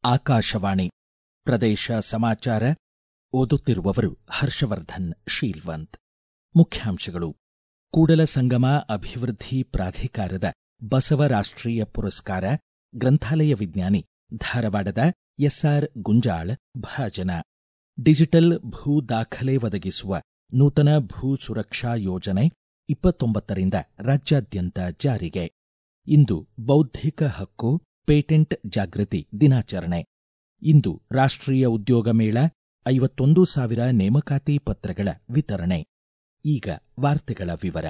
ಆಕಾಶವಾಣಿ ಪ್ರದೇಶ ಸಮಾಚಾರ ಓದುತ್ತಿರುವವರು ಹರ್ಷವರ್ಧನ್ ಶೀಲ್ವಂತ್ ಮುಖ್ಯಾಂಶಗಳು ಕೂಡಲ ಸಂಗಮ ಅಭಿವೃದ್ಧಿ ಪ್ರಾಧಿಕಾರದ ಬಸವ ರಾಷ್ಟ್ರೀಯ ಪುರಸ್ಕಾರ ಗ್ರಂಥಾಲಯ ವಿಜ್ಞಾನಿ ಧಾರವಾಡದ ಎಸ್ಆರ್ ಗುಂಜಾಳ್ ಭಾಜನ ಡಿಜಿಟಲ್ ಭೂ ದಾಖಲೆ ಒದಗಿಸುವ ನೂತನ ಭೂ ಸುರಕ್ಷಾ ಯೋಜನೆ ಇಪ್ಪತ್ತೊಂಬತ್ತರಿಂದ ರಾಜ್ಯಾದ್ಯಂತ ಜಾರಿಗೆ ಇಂದು ಬೌದ್ಧಿಕ ಹಕ್ಕು ಪೇಟೆಂಟ್ ಜಾಗೃತಿ ದಿನಾಚರಣೆ ಇಂದು ರಾಷ್ಟ್ರೀಯ ಉದ್ಯೋಗ ಮೇಳ ಐವತ್ತೊಂದು ಸಾವಿರ ನೇಮಕಾತಿ ಪತ್ರಗಳ ವಿತರಣೆ ಈಗ ವಾರ್ತೆಗಳ ವಿವರ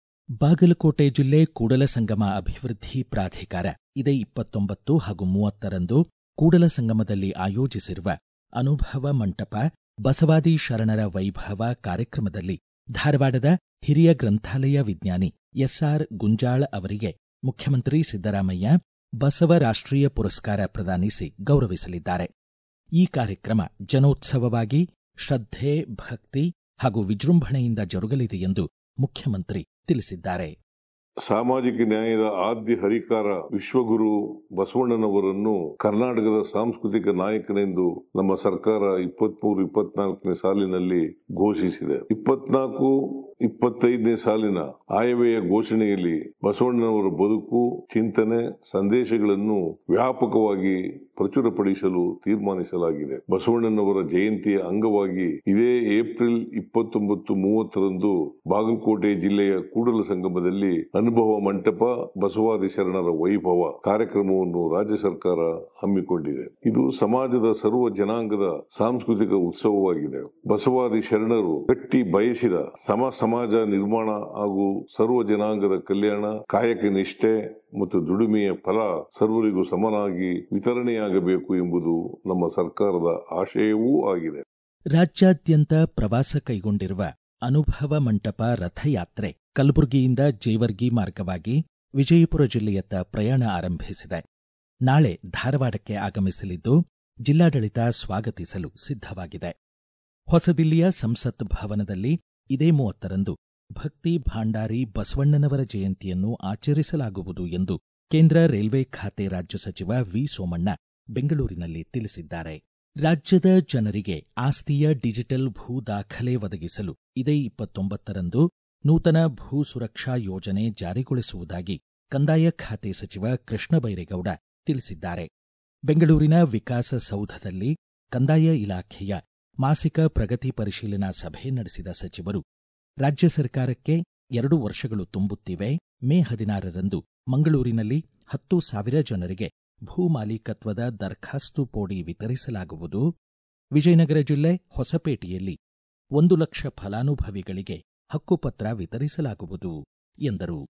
ಬಾಗಲಕೋಟೆ ಜಿಲ್ಲೆ ಕೂಡಲ ಸಂಗಮ ಅಭಿವೃದ್ಧಿ ಪ್ರಾಧಿಕಾರ ಇದೇ ಇಪ್ಪತ್ತೊಂಬತ್ತು ಹಾಗೂ ಮೂವತ್ತರಂದು ಕೂಡಲ ಸಂಗಮದಲ್ಲಿ ಆಯೋಜಿಸಿರುವ ಅನುಭವ ಮಂಟಪ ಬಸವಾದಿ ಶರಣರ ವೈಭವ ಕಾರ್ಯಕ್ರಮದಲ್ಲಿ ಧಾರವಾಡದ ಹಿರಿಯ ಗ್ರಂಥಾಲಯ ವಿಜ್ಞಾನಿ ಎಸ್ಆರ್ ಗುಂಜಾಳ್ ಅವರಿಗೆ ಮುಖ್ಯಮಂತ್ರಿ ಸಿದ್ದರಾಮಯ್ಯ ಬಸವ ರಾಷ್ಟ್ರೀಯ ಪುರಸ್ಕಾರ ಪ್ರದಾನಿಸಿ ಗೌರವಿಸಲಿದ್ದಾರೆ ಈ ಕಾರ್ಯಕ್ರಮ ಜನೋತ್ಸವವಾಗಿ ಶ್ರದ್ಧೆ ಭಕ್ತಿ ಹಾಗೂ ವಿಜೃಂಭಣೆಯಿಂದ ಜರುಗಲಿದೆ ಎಂದು ಮುಖ್ಯಮಂತ್ರಿ ತಿಳಿಸಿದ್ದಾರೆ ಸಾಮಾಜಿಕ ನ್ಯಾಯದ ಆದ್ಯ ಹರಿಕಾರ ವಿಶ್ವಗುರು ಬಸವಣ್ಣನವರನ್ನು ಕರ್ನಾಟಕದ ಸಾಂಸ್ಕೃತಿಕ ನಾಯಕನೆಂದು ನಮ್ಮ ಸರ್ಕಾರ ಇಪ್ಪತ್ಮೂರು ಇಪ್ಪತ್ನಾಲ್ಕನೇ ಸಾಲಿನಲ್ಲಿ ಘೋಷಿಸಿದೆ ಇಪ್ಪತ್ನಾಲ್ಕು ಇಪ್ಪತ್ತೈದನೇ ಸಾಲಿನ ಆಯವ್ಯಯ ಘೋಷಣೆಯಲ್ಲಿ ಬಸವಣ್ಣನವರ ಬದುಕು ಚಿಂತನೆ ಸಂದೇಶಗಳನ್ನು ವ್ಯಾಪಕವಾಗಿ ಪ್ರಚುರಪಡಿಸಲು ತೀರ್ಮಾನಿಸಲಾಗಿದೆ ಬಸವಣ್ಣನವರ ಜಯಂತಿಯ ಅಂಗವಾಗಿ ಇದೇ ಏಪ್ರಿಲ್ ಇಪ್ಪತ್ತೊಂಬತ್ತು ಮೂವತ್ತರಂದು ಬಾಗಲಕೋಟೆ ಜಿಲ್ಲೆಯ ಕೂಡಲ ಸಂಗಮದಲ್ಲಿ ಅನುಭವ ಮಂಟಪ ಬಸವಾದಿ ಶರಣರ ವೈಭವ ಕಾರ್ಯಕ್ರಮವನ್ನು ರಾಜ್ಯ ಸರ್ಕಾರ ಹಮ್ಮಿಕೊಂಡಿದೆ ಇದು ಸಮಾಜದ ಸರ್ವ ಜನಾಂಗದ ಸಾಂಸ್ಕೃತಿಕ ಉತ್ಸವವಾಗಿದೆ ಬಸವಾದಿ ಶರಣರು ಗಟ್ಟಿ ಬಯಸಿದ ಸಮ ಸಮಾಜ ನಿರ್ಮಾಣ ಹಾಗೂ ಸರ್ವ ಜನಾಂಗದ ಕಲ್ಯಾಣ ಕಾಯಕ ನಿಷ್ಠೆ ಮತ್ತು ದುಡಿಮೆಯ ಫಲ ಸರ್ವರಿಗೂ ಸಮನಾಗಿ ವಿತರಣೆಯಾಗಬೇಕು ಎಂಬುದು ನಮ್ಮ ಸರ್ಕಾರದ ಆಶಯವೂ ಆಗಿದೆ ರಾಜ್ಯಾದ್ಯಂತ ಪ್ರವಾಸ ಕೈಗೊಂಡಿರುವ ಅನುಭವ ಮಂಟಪ ರಥಯಾತ್ರೆ ಕಲಬುರಗಿಯಿಂದ ಜೇವರ್ಗಿ ಮಾರ್ಗವಾಗಿ ವಿಜಯಪುರ ಜಿಲ್ಲೆಯತ್ತ ಪ್ರಯಾಣ ಆರಂಭಿಸಿದೆ ನಾಳೆ ಧಾರವಾಡಕ್ಕೆ ಆಗಮಿಸಲಿದ್ದು ಜಿಲ್ಲಾಡಳಿತ ಸ್ವಾಗತಿಸಲು ಸಿದ್ಧವಾಗಿದೆ ಹೊಸದಿಲ್ಲಿಯ ಸಂಸತ್ ಭವನದಲ್ಲಿ ಇದೇ ಮೂವತ್ತರಂದು ಭಕ್ತಿ ಭಾಂಡಾರಿ ಬಸವಣ್ಣನವರ ಜಯಂತಿಯನ್ನು ಆಚರಿಸಲಾಗುವುದು ಎಂದು ಕೇಂದ್ರ ರೈಲ್ವೆ ಖಾತೆ ರಾಜ್ಯ ಸಚಿವ ವಿ ಸೋಮಣ್ಣ ಬೆಂಗಳೂರಿನಲ್ಲಿ ತಿಳಿಸಿದ್ದಾರೆ ರಾಜ್ಯದ ಜನರಿಗೆ ಆಸ್ತಿಯ ಡಿಜಿಟಲ್ ಭೂ ದಾಖಲೆ ಒದಗಿಸಲು ಇದೇ ಇಪ್ಪತ್ತೊಂಬತ್ತರಂದು ನೂತನ ಭೂ ಸುರಕ್ಷಾ ಯೋಜನೆ ಜಾರಿಗೊಳಿಸುವುದಾಗಿ ಕಂದಾಯ ಖಾತೆ ಸಚಿವ ಕೃಷ್ಣ ಬೈರೇಗೌಡ ತಿಳಿಸಿದ್ದಾರೆ ಬೆಂಗಳೂರಿನ ವಿಕಾಸಸೌಧದಲ್ಲಿ ಕಂದಾಯ ಇಲಾಖೆಯ ಮಾಸಿಕ ಪ್ರಗತಿ ಪರಿಶೀಲನಾ ಸಭೆ ನಡೆಸಿದ ಸಚಿವರು ರಾಜ್ಯ ಸರ್ಕಾರಕ್ಕೆ ಎರಡು ವರ್ಷಗಳು ತುಂಬುತ್ತಿವೆ ಮೇ ಹದಿನಾರರಂದು ಮಂಗಳೂರಿನಲ್ಲಿ ಹತ್ತು ಸಾವಿರ ಜನರಿಗೆ ಭೂ ಮಾಲೀಕತ್ವದ ದರ್ಖಾಸ್ತು ಪೋಡಿ ವಿತರಿಸಲಾಗುವುದು ವಿಜಯನಗರ ಜಿಲ್ಲೆ ಹೊಸಪೇಟೆಯಲ್ಲಿ ಒಂದು ಲಕ್ಷ ಫಲಾನುಭವಿಗಳಿಗೆ ಹಕ್ಕುಪತ್ರ ವಿತರಿಸಲಾಗುವುದು ಎಂದರು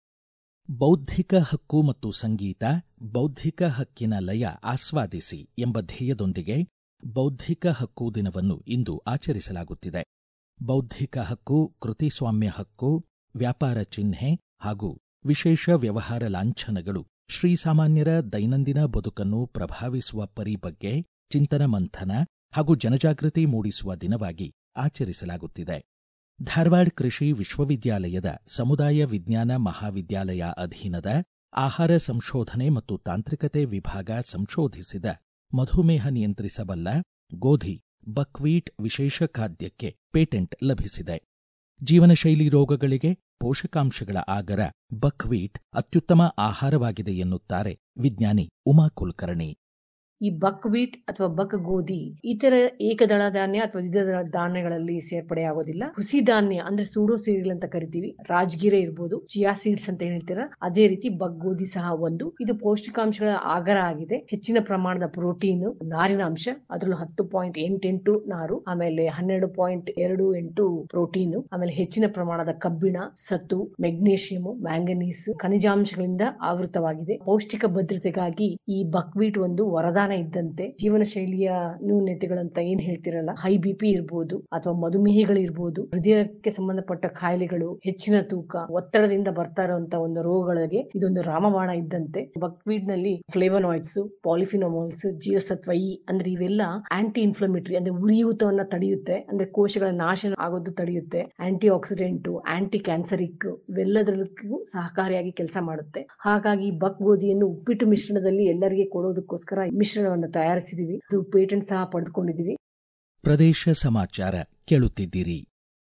ಬೌದ್ಧಿಕ ಹಕ್ಕು ಮತ್ತು ಸಂಗೀತ ಬೌದ್ಧಿಕ ಹಕ್ಕಿನ ಲಯ ಆಸ್ವಾದಿಸಿ ಎಂಬ ಧ್ಯೇಯದೊಂದಿಗೆ ಬೌದ್ಧಿಕ ಹಕ್ಕು ದಿನವನ್ನು ಇಂದು ಆಚರಿಸಲಾಗುತ್ತಿದೆ ಬೌದ್ಧಿಕ ಹಕ್ಕು ಕೃತಿಸ್ವಾಮ್ಯ ಹಕ್ಕು ವ್ಯಾಪಾರ ಚಿಹ್ನೆ ಹಾಗೂ ವಿಶೇಷ ವ್ಯವಹಾರ ಲಾಂಛನಗಳು ಶ್ರೀಸಾಮಾನ್ಯರ ದೈನಂದಿನ ಬದುಕನ್ನು ಪ್ರಭಾವಿಸುವ ಪರಿ ಬಗ್ಗೆ ಚಿಂತನ ಮಂಥನ ಹಾಗೂ ಜನಜಾಗೃತಿ ಮೂಡಿಸುವ ದಿನವಾಗಿ ಆಚರಿಸಲಾಗುತ್ತಿದೆ ಧಾರವಾಡ ಕೃಷಿ ವಿಶ್ವವಿದ್ಯಾಲಯದ ಸಮುದಾಯ ವಿಜ್ಞಾನ ಮಹಾವಿದ್ಯಾಲಯ ಅಧೀನದ ಆಹಾರ ಸಂಶೋಧನೆ ಮತ್ತು ತಾಂತ್ರಿಕತೆ ವಿಭಾಗ ಸಂಶೋಧಿಸಿದ ಮಧುಮೇಹ ನಿಯಂತ್ರಿಸಬಲ್ಲ ಗೋಧಿ ಬಕ್ವೀಟ್ ವಿಶೇಷ ಖಾದ್ಯಕ್ಕೆ ಪೇಟೆಂಟ್ ಲಭಿಸಿದೆ ಜೀವನಶೈಲಿ ರೋಗಗಳಿಗೆ ಪೋಷಕಾಂಶಗಳ ಆಗರ ಬಕ್ವೀಟ್ ಅತ್ಯುತ್ತಮ ಆಹಾರವಾಗಿದೆ ಎನ್ನುತ್ತಾರೆ ವಿಜ್ಞಾನಿ ಉಮಾ ಕುಲಕರ್ಣಿ ಈ ಬಕ್ವೀಟ್ ಅಥವಾ ಬಕ್ ಗೋಧಿ ಇತರ ಏಕದಳ ಧಾನ್ಯ ಅಥವಾ ದ್ವಿದಳ ಧಾನ್ಯಗಳಲ್ಲಿ ಸೇರ್ಪಡೆಯಾಗೋದಿಲ್ಲ ಹುಸಿ ಧಾನ್ಯ ಅಂದ್ರೆ ಸೂಡೋ ಸೀರಿಯಲ್ ಅಂತ ಕರಿತೀವಿ ರಾಜಗಿರೆ ಇರ್ಬೋದು ಚಿಯಾ ಸೀಡ್ಸ್ ಅಂತ ಹೇಳ್ತೀರಾ ಅದೇ ರೀತಿ ಬಕ್ ಗೋಧಿ ಸಹ ಒಂದು ಇದು ಪೌಷ್ಟಿಕಾಂಶಗಳ ಆಗರ ಆಗಿದೆ ಹೆಚ್ಚಿನ ಪ್ರಮಾಣದ ಪ್ರೋಟೀನ್ ನಾರಿನ ಅಂಶ ಅದರಲ್ಲೂ ಹತ್ತು ಪಾಯಿಂಟ್ ಎಂಟೆಂಟು ನಾರು ಆಮೇಲೆ ಹನ್ನೆರಡು ಪಾಯಿಂಟ್ ಎರಡು ಎಂಟು ಪ್ರೋಟೀನ್ ಆಮೇಲೆ ಹೆಚ್ಚಿನ ಪ್ರಮಾಣದ ಕಬ್ಬಿಣ ಸತ್ತು ಮೆಗ್ನೀಷಿಯಂ ಮ್ಯಾಂಗನೀಸ್ ಖನಿಜಾಂಶಗಳಿಂದ ಆವೃತವಾಗಿದೆ ಪೌಷ್ಟಿಕ ಭದ್ರತೆಗಾಗಿ ಈ ಬಕ್ವೀಟ್ ಒಂದು ವರದಾನ ಇದ್ದಂತೆ ಜೀವನ ಶೈಲಿಯ ನ್ಯೂನ್ಯತೆಗಳಂತ ಏನ್ ಹೇಳ್ತಿರಲ್ಲ ಹೈ ಬಿ ಪಿ ಇರ್ಬೋದು ಅಥವಾ ಮಧುಮೇಹಗಳಿರ್ಬೋದು ಹೃದಯಕ್ಕೆ ಸಂಬಂಧಪಟ್ಟ ಕಾಯಿಲೆಗಳು ಹೆಚ್ಚಿನ ತೂಕ ಒತ್ತಡದಿಂದ ಬರ್ತಾ ಇರುವಂತ ಒಂದು ರೋಗಗಳಿಗೆ ಇದೊಂದು ರಾಮಬಾಣ ಇದ್ದಂತೆ ಬಕ್ವೀಟ್ ನಲ್ಲಿ ಫ್ಲೇವನಾಯ್ಡ್ಸ್ ಪಾಲಿಫಿನೋಮಾಲ್ಸ್ ಜೀವಸತ್ವ ಇ ಅಂದ್ರೆ ಇವೆಲ್ಲ ಆಂಟಿ ಇನ್ಫ್ಲಮೇಟರಿ ಅಂದ್ರೆ ಉರಿಯೂತವನ್ನ ತಡೆಯುತ್ತೆ ಅಂದ್ರೆ ಕೋಶಗಳ ನಾಶ ಆಗೋದು ತಡೆಯುತ್ತೆ ಆಂಟಿ ಆಕ್ಸಿಡೆಂಟ್ ಆಂಟಿ ಕ್ಯಾನ್ಸರಿಕ್ ಇವೆಲ್ಲದಕ್ಕೂ ಸಹಕಾರಿಯಾಗಿ ಕೆಲಸ ಮಾಡುತ್ತೆ ಹಾಗಾಗಿ ಬಕ್ ಗೋಧಿಯನ್ನು ಉಪ್ಪಿಟ್ಟು ಮಿಶ್ರಣದಲ್ಲಿ ಎಲ್ಲರಿಗೆ ಕೊಡೋದಕ್ಕೋಸ್ಕರ ಮಿಶ್ರಣ ಮಿಶ್ರಣವನ್ನು ತಯಾರಿಸಿದೀವಿ ಅದು ಪೇಟೆಂಟ್ ಸಹ ಪಡೆದುಕೊಂಡಿದ್ದೀವಿ ಪ್ರದೇಶ ಸಮಾಚಾರ ಕೇಳುತ್ತಿದ್ದೀರಿ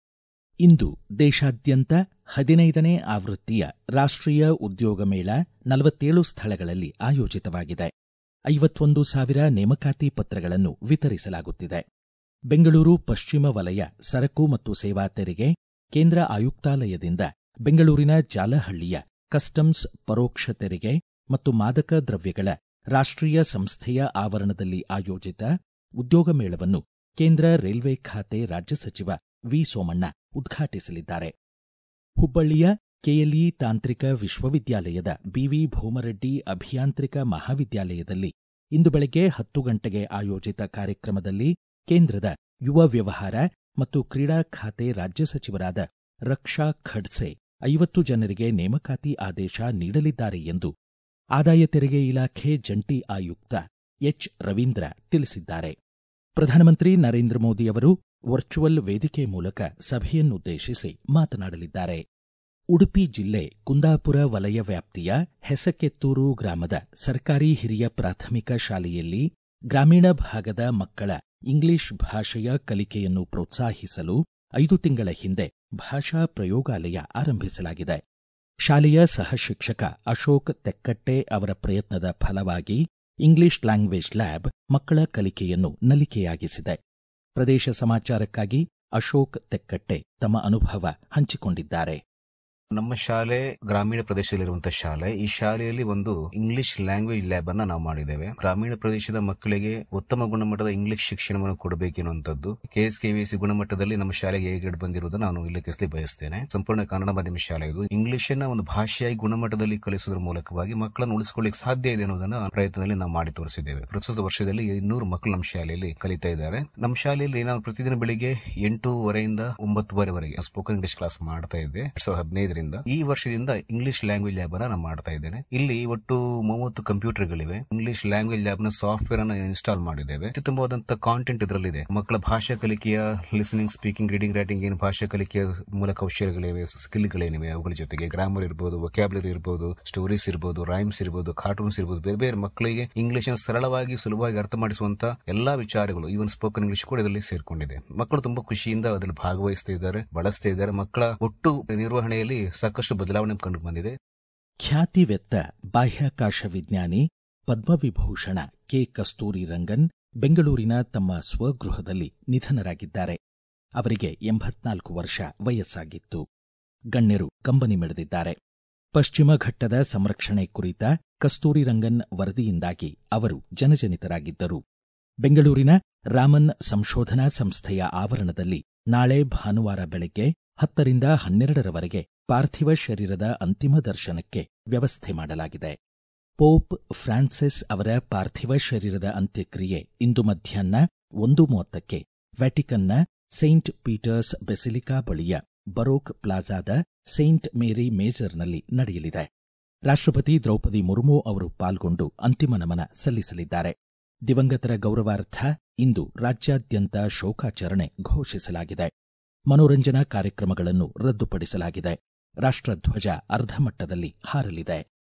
ಇಂದು ದೇಶಾದ್ಯಂತ ಹದಿನೈದನೇ ಆವೃತ್ತಿಯ ರಾಷ್ಟ್ರೀಯ ಉದ್ಯೋಗ ಮೇಳ ನಲವತ್ತೇಳು ಸ್ಥಳಗಳಲ್ಲಿ ಆಯೋಜಿತವಾಗಿದೆ ಐವತ್ತೊಂದು ಸಾವಿರ ನೇಮಕಾತಿ ಪತ್ರಗಳನ್ನು ವಿತರಿಸಲಾಗುತ್ತಿದೆ ಬೆಂಗಳೂರು ಪಶ್ಚಿಮ ವಲಯ ಸರಕು ಮತ್ತು ಸೇವಾ ತೆರಿಗೆ ಕೇಂದ್ರ ಆಯುಕ್ತಾಲಯದಿಂದ ಬೆಂಗಳೂರಿನ ಜಾಲಹಳ್ಳಿಯ ಕಸ್ಟಮ್ಸ್ ಪರೋಕ್ಷ ತೆರಿಗೆ ಮತ್ತು ಮಾದಕ ದ್ರವ್ಯಗಳ ರಾಷ್ಟ್ರೀಯ ಸಂಸ್ಥೆಯ ಆವರಣದಲ್ಲಿ ಆಯೋಜಿತ ಉದ್ಯೋಗ ಮೇಳವನ್ನು ಕೇಂದ್ರ ರೈಲ್ವೆ ಖಾತೆ ರಾಜ್ಯ ಸಚಿವ ವಿ ಸೋಮಣ್ಣ ಉದ್ಘಾಟಿಸಲಿದ್ದಾರೆ ಹುಬ್ಬಳ್ಳಿಯ ಕೆಎಲ್ಇ ತಾಂತ್ರಿಕ ವಿಶ್ವವಿದ್ಯಾಲಯದ ಬಿವಿ ಭೂಮರೆಡ್ಡಿ ಅಭಿಯಾಂತ್ರಿಕ ಮಹಾವಿದ್ಯಾಲಯದಲ್ಲಿ ಇಂದು ಬೆಳಗ್ಗೆ ಹತ್ತು ಗಂಟೆಗೆ ಆಯೋಜಿತ ಕಾರ್ಯಕ್ರಮದಲ್ಲಿ ಕೇಂದ್ರದ ಯುವ ವ್ಯವಹಾರ ಮತ್ತು ಕ್ರೀಡಾ ಖಾತೆ ರಾಜ್ಯ ಸಚಿವರಾದ ರಕ್ಷಾ ಖಡ್ಸೆ ಐವತ್ತು ಜನರಿಗೆ ನೇಮಕಾತಿ ಆದೇಶ ನೀಡಲಿದ್ದಾರೆ ಎಂದು ಆದಾಯ ತೆರಿಗೆ ಇಲಾಖೆ ಜಂಟಿ ಆಯುಕ್ತ ಎಚ್ ರವೀಂದ್ರ ತಿಳಿಸಿದ್ದಾರೆ ಪ್ರಧಾನಮಂತ್ರಿ ನರೇಂದ್ರ ಮೋದಿ ಅವರು ವರ್ಚುವಲ್ ವೇದಿಕೆ ಮೂಲಕ ಸಭೆಯನ್ನುದ್ದೇಶಿಸಿ ಮಾತನಾಡಲಿದ್ದಾರೆ ಉಡುಪಿ ಜಿಲ್ಲೆ ಕುಂದಾಪುರ ವಲಯ ವ್ಯಾಪ್ತಿಯ ಹೆಸಕೆತ್ತೂರು ಗ್ರಾಮದ ಸರ್ಕಾರಿ ಹಿರಿಯ ಪ್ರಾಥಮಿಕ ಶಾಲೆಯಲ್ಲಿ ಗ್ರಾಮೀಣ ಭಾಗದ ಮಕ್ಕಳ ಇಂಗ್ಲಿಷ್ ಭಾಷೆಯ ಕಲಿಕೆಯನ್ನು ಪ್ರೋತ್ಸಾಹಿಸಲು ಐದು ತಿಂಗಳ ಹಿಂದೆ ಭಾಷಾ ಪ್ರಯೋಗಾಲಯ ಆರಂಭಿಸಲಾಗಿದೆ ಶಾಲೆಯ ಸಹಶಿಕ್ಷಕ ಅಶೋಕ್ ತೆಕ್ಕಟ್ಟೆ ಅವರ ಪ್ರಯತ್ನದ ಫಲವಾಗಿ ಇಂಗ್ಲಿಷ್ ಲ್ಯಾಂಗ್ವೇಜ್ ಲ್ಯಾಬ್ ಮಕ್ಕಳ ಕಲಿಕೆಯನ್ನು ನಲಿಕೆಯಾಗಿಸಿದೆ ಪ್ರದೇಶ ಸಮಾಚಾರಕ್ಕಾಗಿ ಅಶೋಕ್ ತೆಕ್ಕಟ್ಟೆ ತಮ್ಮ ಅನುಭವ ಹಂಚಿಕೊಂಡಿದ್ದಾರೆ ನಮ್ಮ ಶಾಲೆ ಗ್ರಾಮೀಣ ಪ್ರದೇಶದಲ್ಲಿರುವಂತಹ ಶಾಲೆ ಈ ಶಾಲೆಯಲ್ಲಿ ಒಂದು ಇಂಗ್ಲಿಷ್ ಲ್ಯಾಂಗ್ವೇಜ್ ಲ್ಯಾಬ್ ಅನ್ನ ನಾವು ಮಾಡಿದ್ದೇವೆ ಗ್ರಾಮೀಣ ಪ್ರದೇಶದ ಮಕ್ಕಳಿಗೆ ಉತ್ತಮ ಗುಣಮಟ್ಟದ ಇಂಗ್ಲಿಷ್ ಶಿಕ್ಷಣವನ್ನು ಕೊಡಬೇಕೆನ್ನುವಂಥದ್ದು ಕೆಎಸ್ಕೆವಿಸಿ ಗುಣಮಟ್ಟದಲ್ಲಿ ನಮ್ಮ ಶಾಲೆಗೆ ಹೇಗೆ ಬಂದಿರುವುದನ್ನು ನಾನು ಉಲ್ಲೇಖಿಸಲಿ ಬಯಸ್ತೇನೆ ಸಂಪೂರ್ಣ ಕನ್ನಡ ಮಾಧ್ಯಮ ಶಾಲೆ ಇದು ಇಂಗ್ಲಿಷ್ ಅನ್ನ ಒಂದು ಭಾಷೆಯಾಗಿ ಗುಣಮಟ್ಟದಲ್ಲಿ ಕಲಿಸುವುದರ ಮೂಲಕವಾಗಿ ಮಕ್ಕಳನ್ನು ಉಳಿಸಿಕೊಳ್ಳಿಕ್ಕೆ ಸಾಧ್ಯ ಇದೆ ಅನ್ನೋದನ್ನ ಪ್ರಯತ್ನದಲ್ಲಿ ನಾವು ಮಾಡಿ ತೋರಿಸಿದ್ದೇವೆ ಪ್ರಸ್ತುತ ವರ್ಷದಲ್ಲಿ ಇನ್ನೂರು ಮಕ್ಕಳು ನಮ್ಮ ಶಾಲೆಯಲ್ಲಿ ಕಲಿತಾ ಇದ್ದಾರೆ ನಮ್ಮ ಶಾಲೆಯಲ್ಲಿ ನಾನು ಪ್ರತಿದಿನ ಬೆಳಿಗ್ಗೆ ಎಂಟೂವರೆಯಿಂದ ಒಂಬತ್ತುವರೆವರೆಗೆ ಸ್ಪೋಕನ್ ಇಂಗ್ಲಿಷ್ ಕ್ಲಾಸ್ ಮಾಡ್ತಾ ಇದ್ದೆ ಎರಡ್ ಸಾವಿರದ ಹದಿನೈದರಿಂದ ಈ ವರ್ಷದಿಂದ ಇಂಗ್ಲಿಷ್ ಲ್ಯಾಂಗ್ವೇಜ್ ಲ್ಯಾಬ್ ಅನ್ನ ನಾನು ಮಾಡ್ತಾ ಇದ್ದೇನೆ ಇಲ್ಲಿ ಒಟ್ಟು ಮೂವತ್ತು ಕಂಪ್ಯೂಟರ್ಗಳಿವೆ ಇಂಗ್ಲಿಷ್ ಲ್ಯಾಂಗ್ವೇಜ್ ಲ್ಯಾಬ್ ನ ಸಾಫ್ಟ್ವೇರ್ ಅನ್ನು ಇನ್ಸ್ಟಾಲ್ ಮಾಡಿದ್ದೇವೆ ಅತ್ಯುತ್ತಮವಾದಂತಹ ಕಾಂಟೆಂಟ್ ಇದರಲ್ಲಿದೆ ಮಕ್ಕಳ ಭಾಷಾ ಕಲಿಕೆಯ ಲಿಸನಿಂಗ್ ಸ್ಪೀಕಿಂಗ್ ರೀಡಿಂಗ್ ರೈಟಿಂಗ್ ಏನು ಭಾಷಾ ಕಲಿಕೆಯ ಮೂಲ ಕೌಶಲ್ಯಗಳಿವೆ ಸ್ಕಿಲ್ಗಳೇನಿವೆ ಅವುಗಳ ಜೊತೆಗೆ ಗ್ರಾಮರ್ ಇರಬಹುದು ವೊಕ್ಯಾಬುಲರಿ ಇರಬಹುದು ಸ್ಟೋರೀಸ್ ಇರಬಹುದು ರೈಮ್ಸ್ ಇರಬಹುದು ಕಾರ್ಟೂನ್ಸ್ ಇರಬಹುದು ಬೇರೆ ಬೇರೆ ಮಕ್ಕಳಿಗೆ ಇಂಗ್ಲಿಷ್ ಅನ್ನು ಸರಳವಾಗಿ ಸುಲಭವಾಗಿ ಅರ್ಥ ಮಾಡಿಸುವಂತ ಎಲ್ಲಾ ವಿಚಾರಗಳು ಈವನ್ ಸ್ಪೋಕನ್ ಇಂಗ್ಲಿಷ್ ಕೂಡ ಇದರಲ್ಲಿ ಸೇರ್ಕೊಂಡಿದೆ ಮಕ್ಕಳು ತುಂಬಾ ಖುಷಿಯಿಂದ ಅದರಲ್ಲಿ ಭಾಗವಹಿಸ್ತಾ ಇದ್ದಾರೆ ಬಳಸ್ತಾ ಇದ್ದಾರೆ ಮಕ್ಕಳ ಒಟ್ಟು ನಿರ್ವಹಣೆಯಲ್ಲಿ ಸಾಕಷ್ಟು ಬದಲಾವಣೆ ಕಂಡು ಬಂದಿದೆ ಖ್ಯಾತಿವೆತ್ತ ಬಾಹ್ಯಾಕಾಶ ವಿಜ್ಞಾನಿ ಪದ್ಮವಿಭೂಷಣ ಕೆ ಕಸ್ತೂರಿ ರಂಗನ್ ಬೆಂಗಳೂರಿನ ತಮ್ಮ ಸ್ವಗೃಹದಲ್ಲಿ ನಿಧನರಾಗಿದ್ದಾರೆ ಅವರಿಗೆ ಎಂಬತ್ನಾಲ್ಕು ವರ್ಷ ವಯಸ್ಸಾಗಿತ್ತು ಗಣ್ಯರು ಕಂಬನಿ ಮಿಡಿದಿದ್ದಾರೆ ಪಶ್ಚಿಮ ಘಟ್ಟದ ಸಂರಕ್ಷಣೆ ಕುರಿತ ಕಸ್ತೂರಿ ರಂಗನ್ ವರದಿಯಿಂದಾಗಿ ಅವರು ಜನಜನಿತರಾಗಿದ್ದರು ಬೆಂಗಳೂರಿನ ರಾಮನ್ ಸಂಶೋಧನಾ ಸಂಸ್ಥೆಯ ಆವರಣದಲ್ಲಿ ನಾಳೆ ಭಾನುವಾರ ಬೆಳಗ್ಗೆ ಹತ್ತರಿಂದ ಹನ್ನೆರಡರವರೆಗೆ ಪಾರ್ಥಿವ ಶರೀರದ ಅಂತಿಮ ದರ್ಶನಕ್ಕೆ ವ್ಯವಸ್ಥೆ ಮಾಡಲಾಗಿದೆ ಪೋಪ್ ಫ್ರಾನ್ಸಿಸ್ ಅವರ ಪಾರ್ಥಿವ ಶರೀರದ ಅಂತ್ಯಕ್ರಿಯೆ ಇಂದು ಮಧ್ಯಾಹ್ನ ಒಂದು ಮೂವತ್ತಕ್ಕೆ ವ್ಯಾಟಿಕನ್ನ ಸೈಂಟ್ ಪೀಟರ್ಸ್ ಬೆಸಿಲಿಕಾ ಬಳಿಯ ಬರೋಕ್ ಪ್ಲಾಜಾದ ಸೈಂಟ್ ಮೇರಿ ಮೇಜರ್ನಲ್ಲಿ ನಡೆಯಲಿದೆ ರಾಷ್ಟ್ರಪತಿ ದ್ರೌಪದಿ ಮುರ್ಮು ಅವರು ಪಾಲ್ಗೊಂಡು ಅಂತಿಮ ನಮನ ಸಲ್ಲಿಸಲಿದ್ದಾರೆ ದಿವಂಗತರ ಗೌರವಾರ್ಥ ಇಂದು ರಾಜ್ಯಾದ್ಯಂತ ಶೋಕಾಚರಣೆ ಘೋಷಿಸಲಾಗಿದೆ ಮನೋರಂಜನಾ ಕಾರ್ಯಕ್ರಮಗಳನ್ನು ರದ್ದುಪಡಿಸಲಾಗಿದೆ ರಾಷ್ಟ್ರಧ್ವಜ ಅರ್ಧಮಟ್ಟದಲ್ಲಿ ಹಾರಲಿದೆ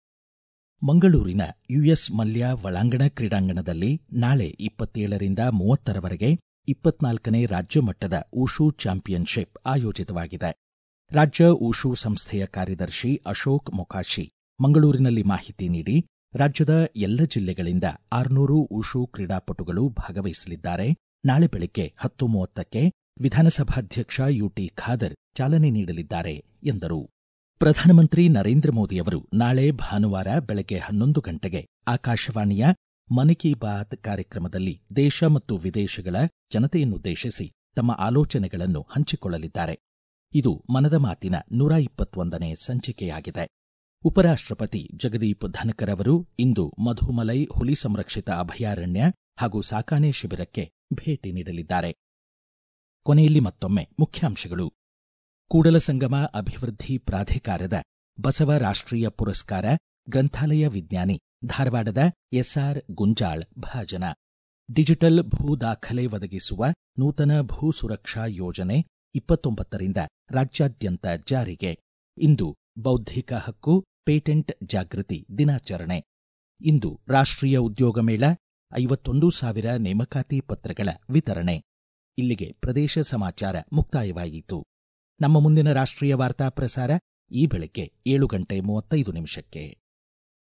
ಮಂಗಳೂರಿನ ಯುಎಸ್ ಮಲ್ಯ ಒಳಾಂಗಣ ಕ್ರೀಡಾಂಗಣದಲ್ಲಿ ನಾಳೆ ಇಪ್ಪತ್ತೇಳರಿಂದ ಮೂವತ್ತರವರೆಗೆ ಇಪ್ಪತ್ನಾಲ್ಕನೇ ರಾಜ್ಯ ಮಟ್ಟದ ಊಷು ಚಾಂಪಿಯನ್ಶಿಪ್ ಆಯೋಜಿತವಾಗಿದೆ ರಾಜ್ಯ ಊಷು ಸಂಸ್ಥೆಯ ಕಾರ್ಯದರ್ಶಿ ಅಶೋಕ್ ಮೊಕಾಶಿ ಮಂಗಳೂರಿನಲ್ಲಿ ಮಾಹಿತಿ ನೀಡಿ ರಾಜ್ಯದ ಎಲ್ಲ ಜಿಲ್ಲೆಗಳಿಂದ ಆರುನೂರು ಊಷು ಕ್ರೀಡಾಪಟುಗಳು ಭಾಗವಹಿಸಲಿದ್ದಾರೆ ನಾಳೆ ಬೆಳಗ್ಗೆ ಹತ್ತು ಮೂವತ್ತಕ್ಕೆ ವಿಧಾನಸಭಾಧ್ಯಕ್ಷ ಯುಟಿ ಖಾದರ್ ಚಾಲನೆ ನೀಡಲಿದ್ದಾರೆ ಎಂದರು ಪ್ರಧಾನಮಂತ್ರಿ ನರೇಂದ್ರ ಮೋದಿಯವರು ನಾಳೆ ಭಾನುವಾರ ಬೆಳಗ್ಗೆ ಹನ್ನೊಂದು ಗಂಟೆಗೆ ಆಕಾಶವಾಣಿಯ ಮನ್ ಕಿ ಬಾತ್ ಕಾರ್ಯಕ್ರಮದಲ್ಲಿ ದೇಶ ಮತ್ತು ವಿದೇಶಗಳ ಜನತೆಯನ್ನುದ್ದೇಶಿಸಿ ತಮ್ಮ ಆಲೋಚನೆಗಳನ್ನು ಹಂಚಿಕೊಳ್ಳಲಿದ್ದಾರೆ ಇದು ಮನದ ಮಾತಿನ ನೂರ ಇಪ್ಪತ್ತೊಂದನೇ ಸಂಚಿಕೆಯಾಗಿದೆ ಉಪರಾಷ್ಟ್ರಪತಿ ಜಗದೀಪ್ ಧನಕರ್ ಅವರು ಇಂದು ಮಧುಮಲೈ ಹುಲಿ ಸಂರಕ್ಷಿತ ಅಭಯಾರಣ್ಯ ಹಾಗೂ ಸಾಕಾನೆ ಶಿಬಿರಕ್ಕೆ ಭೇಟಿ ನೀಡಲಿದ್ದಾರೆ ಕೊನೆಯಲ್ಲಿ ಮತ್ತೊಮ್ಮೆ ಮುಖ್ಯಾಂಶಗಳು ಕೂಡಲ ಸಂಗಮ ಅಭಿವೃದ್ಧಿ ಪ್ರಾಧಿಕಾರದ ಬಸವ ರಾಷ್ಟ್ರೀಯ ಪುರಸ್ಕಾರ ಗ್ರಂಥಾಲಯ ವಿಜ್ಞಾನಿ ಧಾರವಾಡದ ಎಸ್ಆರ್ ಗುಂಜಾಳ್ ಭಾಜನ ಡಿಜಿಟಲ್ ಭೂ ದಾಖಲೆ ಒದಗಿಸುವ ನೂತನ ಭೂ ಸುರಕ್ಷಾ ಯೋಜನೆ ಇಪ್ಪತ್ತೊಂಬತ್ತರಿಂದ ರಾಜ್ಯಾದ್ಯಂತ ಜಾರಿಗೆ ಇಂದು ಬೌದ್ಧಿಕ ಹಕ್ಕು ಪೇಟೆಂಟ್ ಜಾಗೃತಿ ದಿನಾಚರಣೆ ಇಂದು ರಾಷ್ಟ್ರೀಯ ಉದ್ಯೋಗ ಮೇಳ ಐವತ್ತೊಂದು ಸಾವಿರ ನೇಮಕಾತಿ ಪತ್ರಗಳ ವಿತರಣೆ ಇಲ್ಲಿಗೆ ಪ್ರದೇಶ ಸಮಾಚಾರ ಮುಕ್ತಾಯವಾಯಿತು ನಮ್ಮ ಮುಂದಿನ ರಾಷ್ಟ್ರೀಯ ವಾರ್ತಾ ಪ್ರಸಾರ ಈ ಬೆಳಗ್ಗೆ ಏಳು ಗಂಟೆ ಮೂವತ್ತೈದು ನಿಮಿಷಕ್ಕೆ